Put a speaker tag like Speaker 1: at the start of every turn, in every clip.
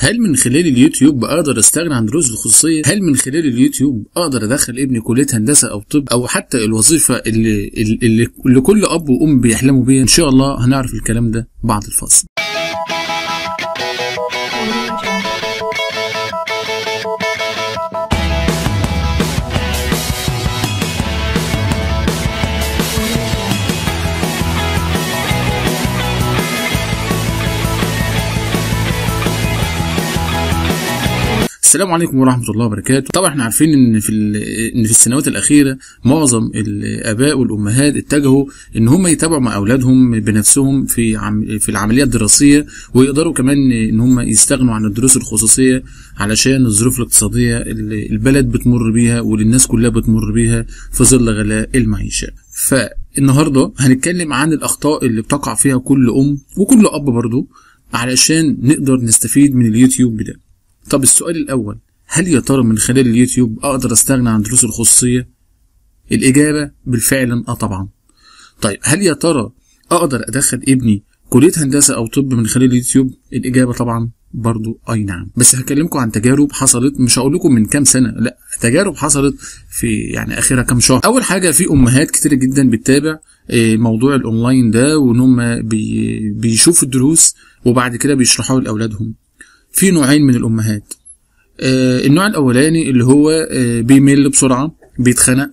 Speaker 1: هل من خلال اليوتيوب اقدر استغنى عن دروس الخصوصيه هل من خلال اليوتيوب اقدر ادخل ابني كليه هندسه او طب او حتى الوظيفه اللي اللي, اللي كل اب وام بيحلموا بيها ان شاء الله هنعرف الكلام ده بعد الفاصل السلام عليكم ورحمه الله وبركاته طبعا احنا عارفين ان في ان في السنوات الاخيره معظم الاباء والامهات اتجهوا ان هم يتابعوا مع اولادهم بنفسهم في عم في العمليه الدراسيه ويقدروا كمان ان هم يستغنوا عن الدروس الخصوصيه علشان الظروف الاقتصاديه اللي البلد بتمر بيها واللي الناس كلها بتمر بيها في ظل غلاء المعيشه فالنهارده هنتكلم عن الاخطاء اللي بتقع فيها كل ام وكل اب برضه علشان نقدر نستفيد من اليوتيوب ده طب السؤال الأول هل يا ترى من خلال اليوتيوب أقدر أستغنى عن دروس الخصوصية؟ الإجابة بالفعل أه طبعا طيب هل يا ترى أقدر أدخل ابني كلية هندسة أو طب من خلال اليوتيوب؟ الإجابة طبعا برضو أي نعم بس هكلمكم عن تجارب حصلت مش هقول لكم من كام سنة لا تجارب حصلت في يعني آخرها كام شهر أول حاجة في أمهات كتير جدا بتتابع موضوع الأونلاين ده وإن هم بي بيشوفوا الدروس وبعد كده بيشرحوها لأولادهم في نوعين من الامهات آه النوع الاولاني اللي هو آه بيمل بسرعه بيتخنق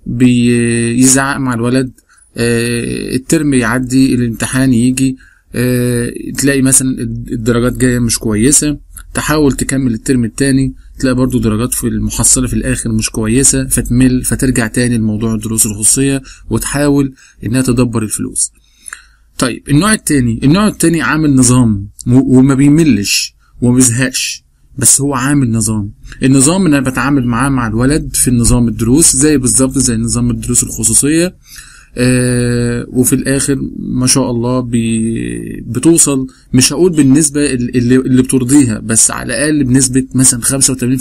Speaker 1: بيزعق مع الولد آه الترم يعدي الامتحان يجي تلاقي مثلا الدرجات جايه مش كويسه تحاول تكمل الترم التاني تلاقي برضو درجات في المحصله في الاخر مش كويسه فتمل فترجع تاني لموضوع الدروس الخصوصيه وتحاول انها تدبر الفلوس طيب النوع التاني النوع التاني عامل نظام وما بيملش وما بيزهقش بس هو عامل نظام النظام ان انا بتعامل معاه مع الولد في النظام الدروس زي بالظبط زي نظام الدروس الخصوصيه آه وفي الاخر ما شاء الله بي بتوصل مش هقول بالنسبه اللي, اللي بترضيها بس على الاقل بنسبه مثلا 85% 90%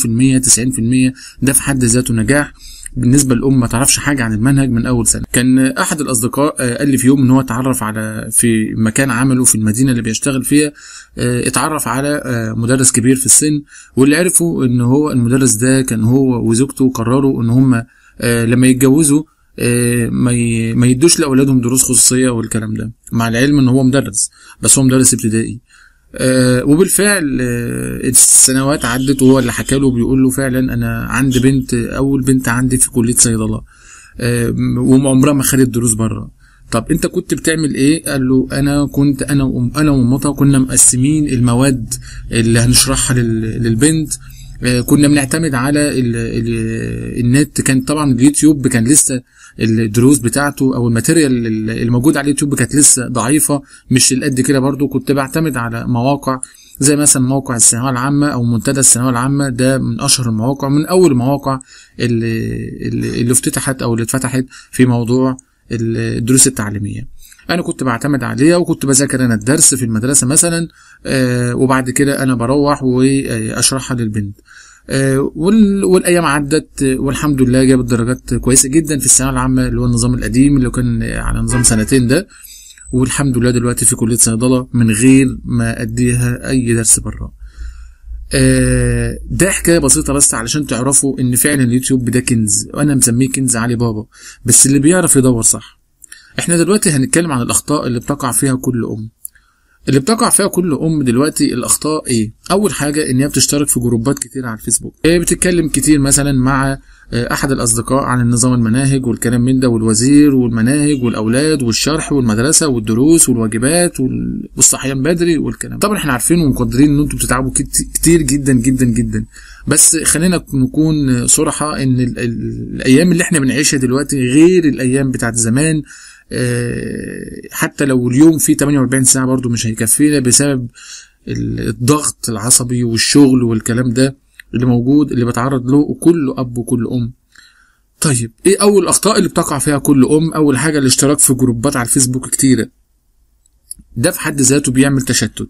Speaker 1: ده في حد ذاته نجاح بالنسبه للام ما تعرفش حاجه عن المنهج من اول سنه كان احد الاصدقاء قال لي في يوم ان هو اتعرف على في مكان عمله في المدينه اللي بيشتغل فيها اتعرف على مدرس كبير في السن واللي عرفوا ان هو المدرس ده كان هو وزوجته قرروا ان هم لما يتجوزوا ما ما يدوش لاولادهم دروس خصوصيه والكلام ده مع العلم ان هو مدرس بس هو مدرس ابتدائي آه وبالفعل آه السنوات عدت وهو اللي حكى له بيقول له فعلا انا عندي بنت اول بنت عندي في كليه صيدله آه وعمرها ما خدت دروس بره طب انت كنت بتعمل ايه قال له انا كنت انا وأم انا ومامتها كنا مقسمين المواد اللي هنشرحها للبنت كنا بنعتمد على ال ال النت كان طبعا اليوتيوب كان لسه الدروس بتاعته او الماتيريال الموجود على اليوتيوب كانت لسه ضعيفه مش القد كده برضو كنت بعتمد على مواقع زي مثلا موقع الثانويه العامه او منتدى الثانويه العامه ده من اشهر المواقع من اول المواقع اللي اللي افتتحت او اللي اتفتحت في موضوع الدروس التعليميه انا كنت بعتمد عليها وكنت بذاكر انا الدرس في المدرسه مثلا آه وبعد كده انا بروح واشرحها للبنت آه والايام عدت والحمد لله جابت درجات كويسه جدا في الثانويه العامه اللي هو النظام القديم اللي كان على نظام سنتين ده والحمد لله دلوقتي في كليه صيدله من غير ما اديها اي درس بره آه ده حكايه بسيطه بس علشان تعرفوا ان فعلا اليوتيوب ده كنز وانا مسميه كنز علي بابا بس اللي بيعرف يدور صح احنا دلوقتي هنتكلم عن الاخطاء اللي بتقع فيها كل ام اللي بتقع فيها كل ام دلوقتي الاخطاء ايه اول حاجه ان هي بتشترك في جروبات كتير على الفيسبوك هي بتتكلم كتير مثلا مع احد الاصدقاء عن النظام المناهج والكلام من ده والوزير والمناهج والاولاد والشرح والمدرسه والدروس والواجبات والصحيان بدري والكلام طبعا احنا عارفين ومقدرين ان انتم بتتعبوا كتير جدا جدا جدا بس خلينا نكون صراحه ان ال ال الايام اللي احنا بنعيشها دلوقتي غير الايام بتاعت زمان حتى لو اليوم فيه 48 ساعة برضو مش هيكفينا بسبب الضغط العصبي والشغل والكلام ده اللي موجود اللي بتعرض له كل أب وكل أم طيب ايه أول الأخطاء اللي بتقع فيها كل أم أول حاجة الاشتراك في جروبات على الفيسبوك كتيرة ده في حد ذاته بيعمل تشتت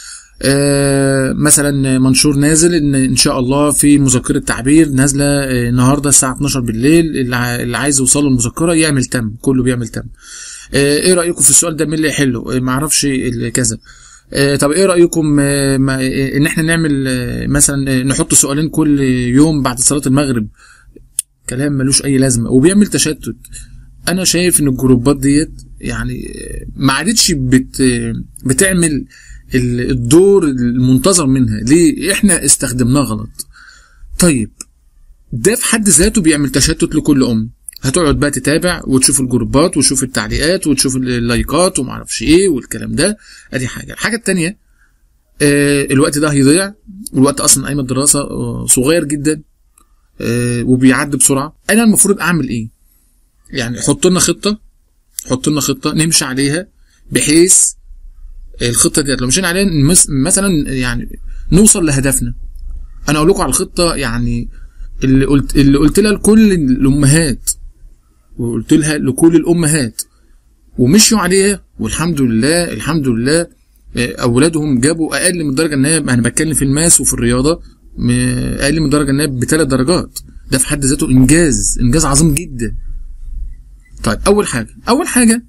Speaker 1: آه مثلا منشور نازل ان ان شاء الله في مذكره تعبير نازله آه النهارده الساعه 12 بالليل اللي عايز يوصل له المذكره يعمل تم كله بيعمل تم آه ايه رايكم في السؤال ده مين اللي يحله ما اعرفش كذا آه، طب ايه رايكم آه، ما- آه، ان احنا نعمل آه، مثلا آه، نحط سؤالين كل يوم بعد صلاه المغرب كلام ملوش اي لازمه وبيعمل تشتت انا شايف ان الجروبات ديت يعني آه، ما عادتش بت آه، بتعمل ال- الدور المنتظر منها ليه احنا استخدمناه غلط طيب ده في حد ذاته بيعمل تشتت لكل ام هتقعد بقى تتابع وتشوف الجروبات وتشوف التعليقات وتشوف اللايكات ومعرفش ايه والكلام ده ادي حاجه الحاجه التانية آه الوقت ده هيضيع والوقت اصلا ايام الدراسه آه صغير جدا آه وبيعدي بسرعه انا المفروض اعمل ايه يعني حط لنا خطه حط لنا خطه نمشي عليها بحيث الخطه ديت لو مشينا عليها نمس- مثلا يعني نوصل لهدفنا انا اقول لكم على الخطه يعني اللي قلت اللي قلت لها لكل الامهات وقلت لها لكل الامهات ومشوا عليها والحمد لله الحمد لله آه، اولادهم جابوا اقل من الدرجه ان هي انا بتكلم في الماس وفي الرياضه م- اقل من الدرجه ان هي بثلاث درجات ده في حد ذاته انجاز انجاز عظيم جدا طيب اول حاجه اول حاجه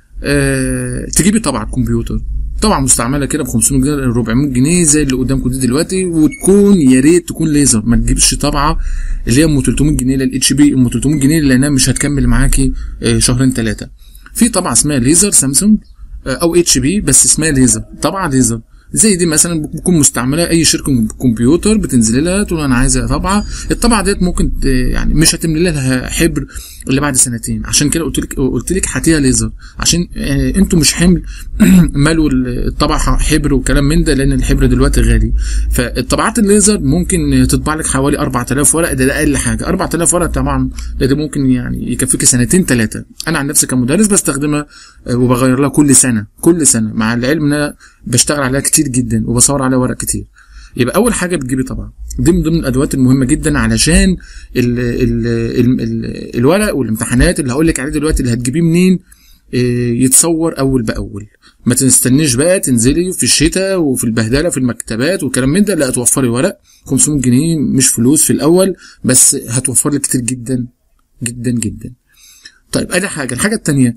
Speaker 1: آه تجيبي طبعا كمبيوتر طبعا مستعمله كده ب 500 جنيه 400 جنيه زي اللي قدامكم دي دلوقتي وتكون يا ريت تكون ليزر ما تجيبش طبعه اللي هي ام 300 جنيه للاتش بي ام 300 جنيه لانها مش هتكمل معاكي آه شهرين ثلاثه في طبعه اسمها ليزر سامسونج آه او اتش بي بس اسمها ليزر طبعا ليزر زي دي مثلا بتكون مستعمله اي شركه كمبيوتر بتنزل لها تقول انا عايزه طبعه الطبعه ديت ممكن ت- يعني مش هتملي لها حبر الا بعد سنتين عشان كده قلت لك قلت لك هاتيها ليزر عشان آه، انتوا مش حمل مالوا الطبعه حبر وكلام من ده لان الحبر دلوقتي غالي فالطبعات الليزر ممكن تطبع لك حوالي 4000 ورقه ده, ده اقل حاجه 4000 ورقه طبعا ده, ده ممكن يعني يكفيك سنتين ثلاثه انا عن نفسي كمدرس بستخدمها آه، وبغير لها كل سنه كل سنه مع العلم ان انا بشتغل عليها كتير جدا وبصور عليها ورق كتير يبقى اول حاجه بتجيبي طبعا دي من ضمن الادوات المهمه جدا علشان ال ال ال ال الورق والامتحانات اللي هقول لك عليه دلوقتي اللي هتجيبيه منين آه، يتصور اول باول ما تستنيش بقى تنزلي في الشتاء وفي البهدله في المكتبات وكلام من ده لا توفري ورق 500 جنيه مش فلوس في الاول بس هتوفر لك كتير جدا جدا جدا طيب ادي حاجه الحاجه التانية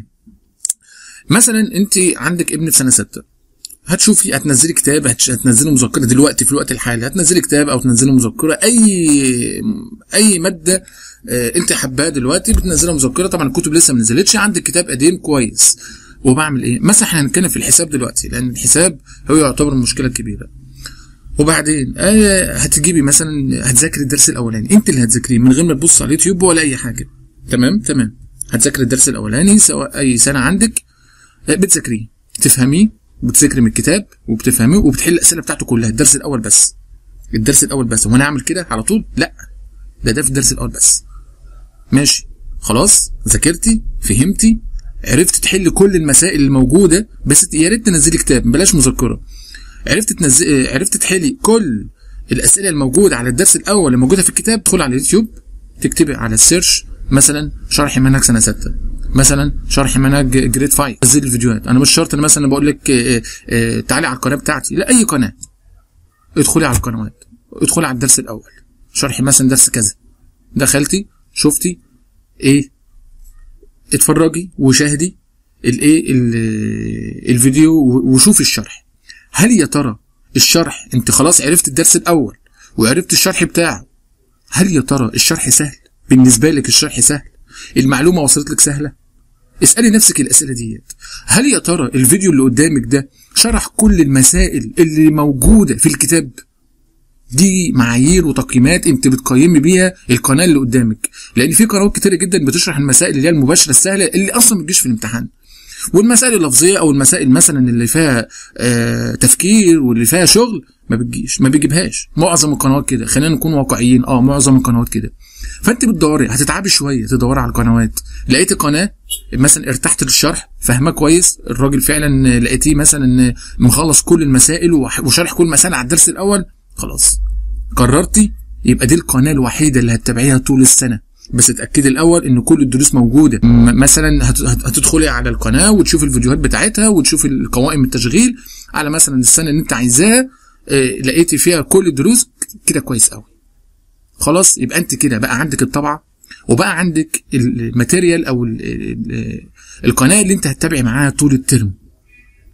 Speaker 1: مثلا انت عندك ابن في سنه سته هتشوفي هتنزلي كتاب هتش- هتنزلي مذكره دلوقتي في الوقت الحالي هتنزلي كتاب او تنزلي مذكره اي اي ماده آه، انت حباها دلوقتي بتنزلها مذكره طبعا الكتب لسه ما نزلتش عندك كتاب قديم كويس وبعمل ايه مثلا احنا هنتكلم في الحساب دلوقتي لان الحساب هو يعتبر المشكله الكبيره وبعدين آه هتجيبي مثلا هتذاكري الدرس الاولاني انت اللي هتذاكريه من غير ما تبص على اليوتيوب ولا اي حاجه تمام تمام هتذاكري الدرس الاولاني سواء اي سنه عندك آه، بتذاكريه تفهميه بتذاكري من الكتاب وبتفهميه وبتحل الاسئله بتاعته كلها الدرس الاول بس الدرس الاول بس وانا اعمل كده على طول لا ده ده في الدرس الاول بس ماشي خلاص ذاكرتي فهمتي عرفت تحل كل المسائل الموجوده بس يا ريت تنزلي كتاب بلاش مذكره عرفت تنزل عرفت تحلي كل الاسئله الموجوده على الدرس الاول اللي موجوده في الكتاب ادخل على اليوتيوب تكتبي على السيرش مثلا شرح منهج سنه سته مثلا شرح منهج جريد 5 نزل الفيديوهات انا مش شرط ان مثلا بقول لك آه، آه، تعالي على القناه بتاعتي لا اي قناه ادخلي على القنوات ادخلي على الدرس الاول شرح مثلا درس كذا دخلتي شفتي ايه اتفرجي وشاهدي الايه ال- الفيديو و- وشوفي الشرح هل يا ترى الشرح انت خلاص عرفت الدرس الاول وعرفت الشرح بتاعه هل يا ترى الشرح سهل بالنسبه لك الشرح سهل المعلومه وصلت لك سهله اسالي نفسك الاسئله ديت هل يا ترى الفيديو اللي قدامك ده شرح كل المسائل اللي موجوده في الكتاب دي معايير وتقييمات انت بتقيمي بيها القناه اللي قدامك لان في قنوات كتيره جدا بتشرح المسائل اللي هي المباشره السهله اللي اصلا ما بتجيش في الامتحان والمسائل اللفظيه او المسائل مثلا اللي فيها آه تفكير واللي فيها شغل ما بتجيش ما بيجيبهاش معظم القنوات كده خلينا نكون واقعيين اه معظم القنوات كده فانت بتدوري هتتعبي شويه تدوري على القنوات لقيتي قناه مثلا ارتحت للشرح فاهمه كويس الراجل فعلا لقيتيه مثلا مخلص كل المسائل وح- وشارح كل مسألة على الدرس الاول خلاص قررتي يبقى دي القناه الوحيده اللي هتتابعيها طول السنه بس اتاكدي الاول ان كل الدروس موجوده م- مثلا هت- هت- هتدخلي على القناه وتشوفي الفيديوهات بتاعتها وتشوفي القوائم التشغيل على مثلا السنه اللي انت عايزاها آه، لقيتي فيها كل الدروس كده كويس قوي خلاص يبقى انت كده بقى عندك الطبعه وبقى عندك الماتيريال او ال ال القناه اللي انت هتتابعي معاها طول الترم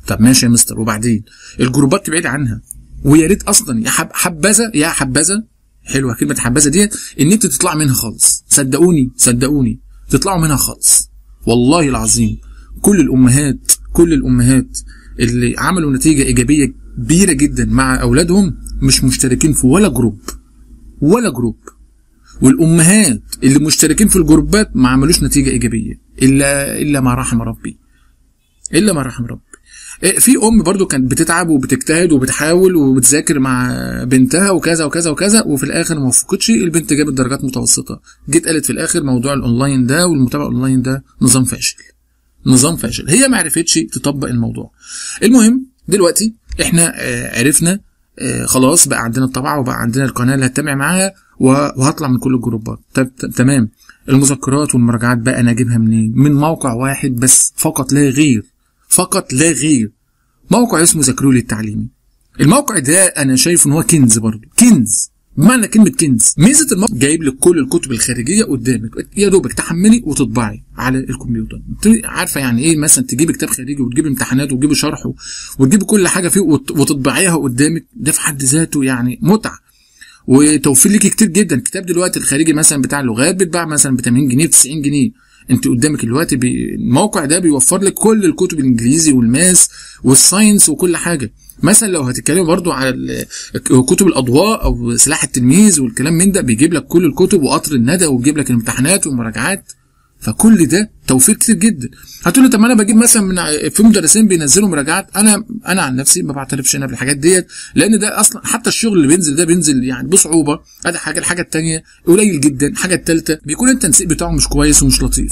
Speaker 1: طب ماشي يا مستر وبعدين الجروبات تبعد عنها ويا ريت اصلا يا حب حبذا يا حبذا حلوه كلمه حبذا ديت ان انت تطلع منها خالص صدقوني صدقوني تطلعوا منها خالص والله العظيم كل الامهات كل الامهات اللي عملوا نتيجه ايجابيه كبيره جدا مع اولادهم مش مشتركين في ولا جروب ولا جروب والامهات اللي مشتركين في الجروبات ما عملوش نتيجه ايجابيه الا الا ما رحم ربي الا ما رحم ربي إيه، في ام برضو كانت بتتعب وبتجتهد وبتحاول وبتذاكر مع بنتها وكذا وكذا وكذا وفي الاخر ما وفقتش البنت جابت درجات متوسطه جيت قالت في الاخر موضوع الاونلاين ده والمتابعه اونلاين ده نظام فاشل نظام فاشل هي ما عرفتش تطبق الموضوع المهم دلوقتي احنا آه، عرفنا آه، خلاص بقى عندنا الطبعه وبقى عندنا القناه اللي هتتابع معاها و- وهطلع من كل الجروبات طب ت- تمام المذكرات والمراجعات بقى انا اجيبها منين من موقع واحد بس فقط لا غير فقط لا غير موقع اسمه ذاكرولي التعليمي الموقع ده انا شايف ان هو كنز برضه كنز بمعنى كلمه كنز ميزه الموقع جايب لك كل الكتب الخارجيه قدامك يا دوبك تحملي وتطبعي على الكمبيوتر انت عارفه يعني ايه مثلا تجيبي كتاب خارجي وتجيبي امتحانات وتجيبي شرحه وتجيبي كل حاجه فيه وت- وتطبعيها قدامك ده في حد ذاته يعني متعه وتوفير ليكي كتير جدا الكتاب دلوقتي الخارجي مثلا بتاع اللغات بيتباع مثلا ب 80 جنيه ب 90 جنيه انت قدامك دلوقتي بي... الموقع ده بيوفر لك كل الكتب الانجليزي والماس والساينس وكل حاجه مثلا لو هتتكلموا برضو على ال- كتب الاضواء او سلاح التلميذ والكلام من ده بيجيب لك كل الكتب وقطر الندى وبيجيب لك الامتحانات والمراجعات فكل ده توفير كتير جدا هتقول لي طب ما انا بجيب مثلا من ع- في مدرسين بينزلوا مراجعات انا انا عن نفسي ما بعترفش انا بالحاجات ديت لان ده اصلا حتى الشغل اللي بينزل ده بينزل يعني بصعوبه ادي حاجه الحاجه الثانيه قليل جدا الحاجه الثالثه بيكون التنسيق بتاعه مش كويس ومش لطيف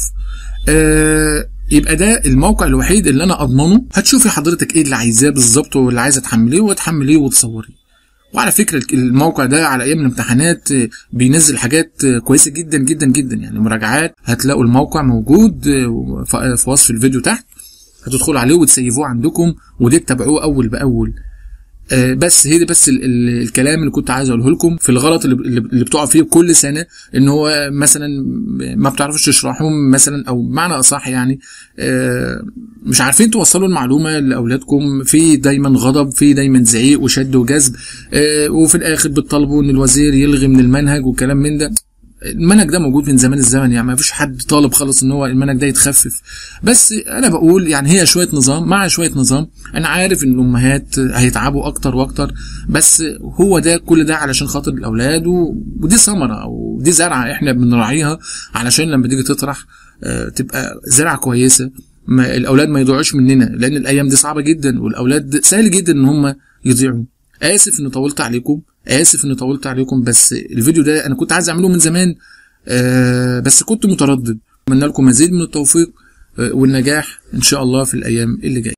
Speaker 1: آه يبقى ده الموقع الوحيد اللي انا اضمنه هتشوفي حضرتك ايه اللي عايزاه بالظبط واللي عايزه تحمليه وتحمليه وتصوريه وعلى فكره الموقع ده على ايام الامتحانات آه، بينزل حاجات آه، كويسه جدا جدا جدا يعني مراجعات هتلاقوا الموقع موجود آه، ف- في وصف الفيديو تحت هتدخلوا عليه وتسيفوه عندكم ودي تتابعوه اول باول آه، بس هي دي بس ال ال الكلام اللي كنت عايز اقوله لكم في الغلط اللي, اللي اللي بتقع فيه كل سنه ان هو مثلا ما بتعرفوش تشرحهم مثلا او بمعنى اصح يعني آه، مش عارفين توصلوا المعلومه لاولادكم في دايما غضب في دايما زعيق وشد وجذب آه، وفي الاخر بتطالبوا ان الوزير يلغي من المنهج وكلام من ده المنهج ده موجود من زمان الزمن يعني ما فيش حد طالب خالص ان هو المنهج ده يتخفف بس انا بقول يعني هي شويه نظام مع شويه نظام انا عارف ان الامهات هيتعبوا اكتر واكتر بس هو ده كل ده علشان خاطر الاولاد و... ودي ثمره او دي زرعه احنا بنراعيها علشان لما تيجي تطرح آه، تبقى زرعه كويسه ما الاولاد ما يضيعوش مننا لان الايام دي صعبه جدا والاولاد سهل جدا ان هم يضيعوا اسف اني طولت عليكم اسف اني طولت عليكم بس الفيديو ده انا كنت عايز اعمله من زمان آه بس كنت متردد اتمنى لكم مزيد من التوفيق آه والنجاح ان شاء الله في الايام اللي جايه